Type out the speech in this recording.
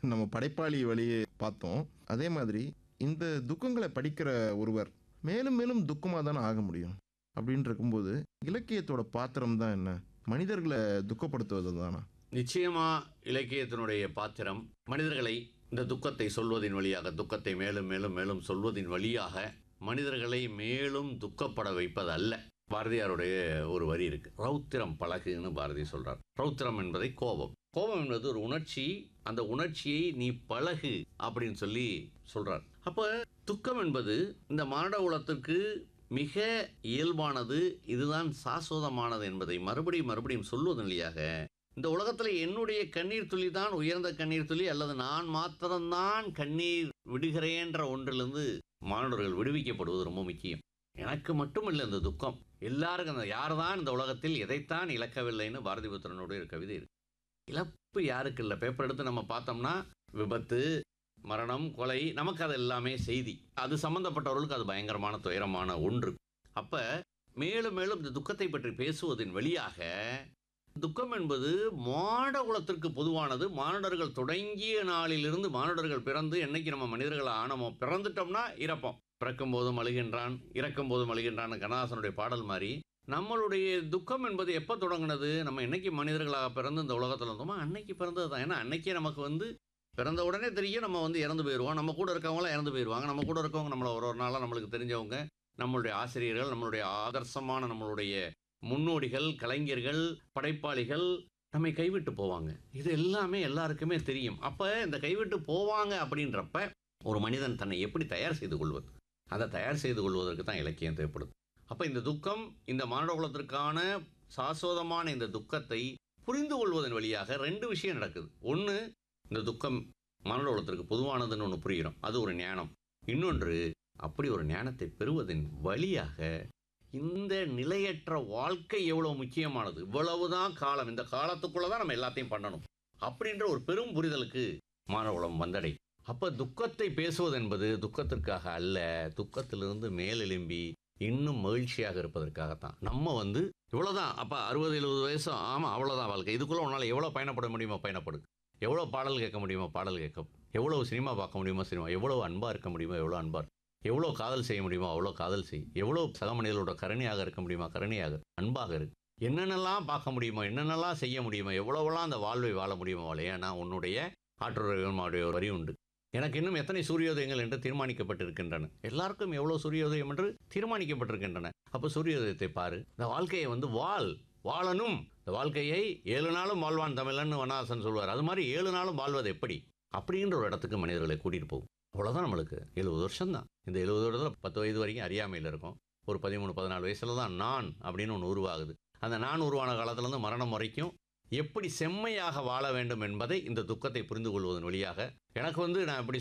நம்ம படைப்பாளி வழியை பார்த்தோம் அதே மாதிரி இந்த துக்கங்களை படிக்கிற ஒருவர் மேலும் மேலும் துக்கமாக தானே ஆக முடியும் அப்படின்னு இருக்கும்போது இலக்கியத்தோட பாத்திரம் தான் என்ன மனிதர்களை துக்கப்படுத்துவது தானா நிச்சயமா இலக்கியத்தினுடைய பாத்திரம் மனிதர்களை இந்த துக்கத்தை சொல்வதின் வழியாக துக்கத்தை மேலும் மேலும் மேலும் சொல்வதின் வழியாக மனிதர்களை மேலும் துக்கப்பட வைப்பது அல்ல பாரதியாருடைய ஒரு வரி இருக்கு ரௌத்திரம் பழகுன்னு பாரதி சொல்றார் ரௌத்திரம் என்பதை கோபம் கோபம் என்பது ஒரு உணர்ச்சி அந்த உணர்ச்சியை நீ பழகு அப்படின்னு சொல்லி சொல்றார் அப்ப துக்கம் என்பது இந்த மானுட குலத்திற்கு மிக இயல்பானது இதுதான் சாஸ்வதமானது என்பதை மறுபடியும் மறுபடியும் சொல்வதன் வழியாக இந்த உலகத்தில் என்னுடைய கண்ணீர் துளி தான் உயர்ந்த கண்ணீர் துளி அல்லது நான் மாத்திரம்தான் கண்ணீர் விடுகிறேன்ற ஒன்றிலிருந்து மாணவர்கள் விடுவிக்கப்படுவது ரொம்ப முக்கியம் எனக்கு மட்டுமில்லை இந்த துக்கம் எல்லாருக்கும் அந்த யார் தான் இந்த உலகத்தில் எதைத்தான் இழக்கவில்லைன்னு பாரதி புத்திரனுடைய ஒரு கவிதை இருக்கு இழப்பு யாருக்கு இல்லை பேப்பர் எடுத்து நம்ம பார்த்தோம்னா விபத்து மரணம் கொலை நமக்கு அது எல்லாமே செய்தி அது சம்பந்தப்பட்டவர்களுக்கு அது பயங்கரமான துயரமான ஒன்று அப்ப மேலும் மேலும் இந்த துக்கத்தை பற்றி பேசுவதன் வழியாக துக்கம் என்பது மாட குலத்திற்கு பொதுவானது மானுடர்கள் தொடங்கிய நாளிலிருந்து மானுடர்கள் பிறந்து என்னைக்கு நம்ம மனிதர்கள் ஆனமோ பிறந்துட்டோம்னா இறப்போம் பிறக்கும் போதும் அழுகின்றான் இறக்கும் போதும் அழுகின்றான் கண்ணதாசனுடைய பாடல் மாதிரி நம்மளுடைய துக்கம் என்பது எப்போ தொடங்குனது நம்ம என்னைக்கு மனிதர்களாக பிறந்து இந்த உலகத்தில் இருந்தோமோ அன்னைக்கு பிறந்தது தான் ஏன்னா அன்னைக்கே நமக்கு வந்து பிறந்த உடனே தெரியும் நம்ம வந்து இறந்து போயிடுவோம் நம்ம கூட இருக்கவங்களாம் இறந்து போயிடுவாங்க நம்ம கூட இருக்கவங்க நம்மளை ஒரு ஒரு நாளாக நம்மளுக்கு தெரிஞ்சவங்க நம்மளுடைய ஆசிரியர்கள் நம்மளுடைய ஆதர்சமான நம்மளுடைய முன்னோடிகள் கலைஞர்கள் படைப்பாளிகள் நம்மை கைவிட்டு போவாங்க இது எல்லாமே எல்லாருக்குமே தெரியும் அப்போ இந்த கைவிட்டு போவாங்க அப்படின்றப்ப ஒரு மனிதன் தன்னை எப்படி தயார் செய்து கொள்வது அதை தயார் செய்து கொள்வதற்கு தான் இலக்கியம் தேவைப்படுது அப்போ இந்த துக்கம் இந்த மானுட குலத்திற்கான சாஸ்வதமான இந்த துக்கத்தை புரிந்து கொள்வதன் வழியாக ரெண்டு விஷயம் நடக்குது ஒன்று இந்த துக்கம் மானுட குலத்திற்கு பொதுவானதுன்னு ஒன்று புரிகிறோம் அது ஒரு ஞானம் இன்னொன்று அப்படி ஒரு ஞானத்தை பெறுவதன் வழியாக இந்த நிலையற்ற வாழ்க்கை எவ்வளவு முக்கியமானது இவ்வளவுதான் காலம் இந்த காலத்துக்குள்ள தான் நம்ம எல்லாத்தையும் பண்ணணும் அப்படின்ற ஒரு பெரும் புரிதலுக்கு மாணவகுலம் வந்தடை அப்ப துக்கத்தை பேசுவது என்பது துக்கத்திற்காக அல்ல துக்கத்திலிருந்து மேலெலும்பி இன்னும் மகிழ்ச்சியாக இருப்பதற்காகத்தான் நம்ம வந்து இவ்வளவுதான் அப்ப அறுபது எழுபது வயசு ஆமா அவ்வளவுதான் வாழ்க்கை இதுக்குள்ள உன்னால எவ்வளவு பயணப்பட முடியுமோ பயணப்படு எவ்வளோ பாடல் கேட்க முடியுமோ பாடல் கேட்க எவ்வளோ சினிமா பார்க்க முடியுமோ சினிமா எவ்வளோ அன்பாக இருக்க முடியுமோ எவ்வளோ அன்பாக எவ்வளோ காதல் செய்ய முடியுமோ அவ்வளோ காதல் செய் எவ்வளோ சக மனிதர்களோட கருணையாக இருக்க முடியுமா கருணையாக இரு. அன்பாக இருக்கு என்னென்னலாம் பார்க்க முடியுமோ என்னென்னலாம் செய்ய முடியுமோ எவ்வளோவெல்லாம் அந்த வாழ்வை வாழ முடியுமோ வாழ ஏன்னா உன்னுடைய ஆற்றோடைய ஒரு வரி உண்டு எனக்கு இன்னும் எத்தனை சூரியோதயங்கள் என்று தீர்மானிக்கப்பட்டிருக்கின்றன எல்லாருக்கும் எவ்வளோ சூரியோதயம் என்று தீர்மானிக்கப்பட்டிருக்கின்றன அப்போ சூரியோதயத்தை பாரு இந்த வாழ்க்கையை வந்து வாழ் வாழணும் இந்த வாழ்க்கையை ஏழு நாளும் வாழ்வான் தமிழன் வனவாசன் சொல்வார் அது மாதிரி ஏழு நாளும் வாழ்வது எப்படி அப்படின்ற ஒரு இடத்துக்கு மனிதர்களை கூட்டிகிட்டு போகும் அவ்வளோதான் நம்மளுக்கு எழுபது வருஷம் தான் இந்த எழுபது வருடத்தில் பத்து வயது வரைக்கும் அறியாமையில் இருக்கும் ஒரு பதிமூணு பதினாலு வயசுல தான் நான் அப்படின்னு ஒன்று உருவாகுது அந்த நான் உருவான காலத்துலேருந்து மரணம் வரைக்கும் எப்படி செம்மையாக வாழ வேண்டும் என்பதை இந்த துக்கத்தை புரிந்து கொள்வதன் வழியாக எனக்கு வந்து நான் இப்படி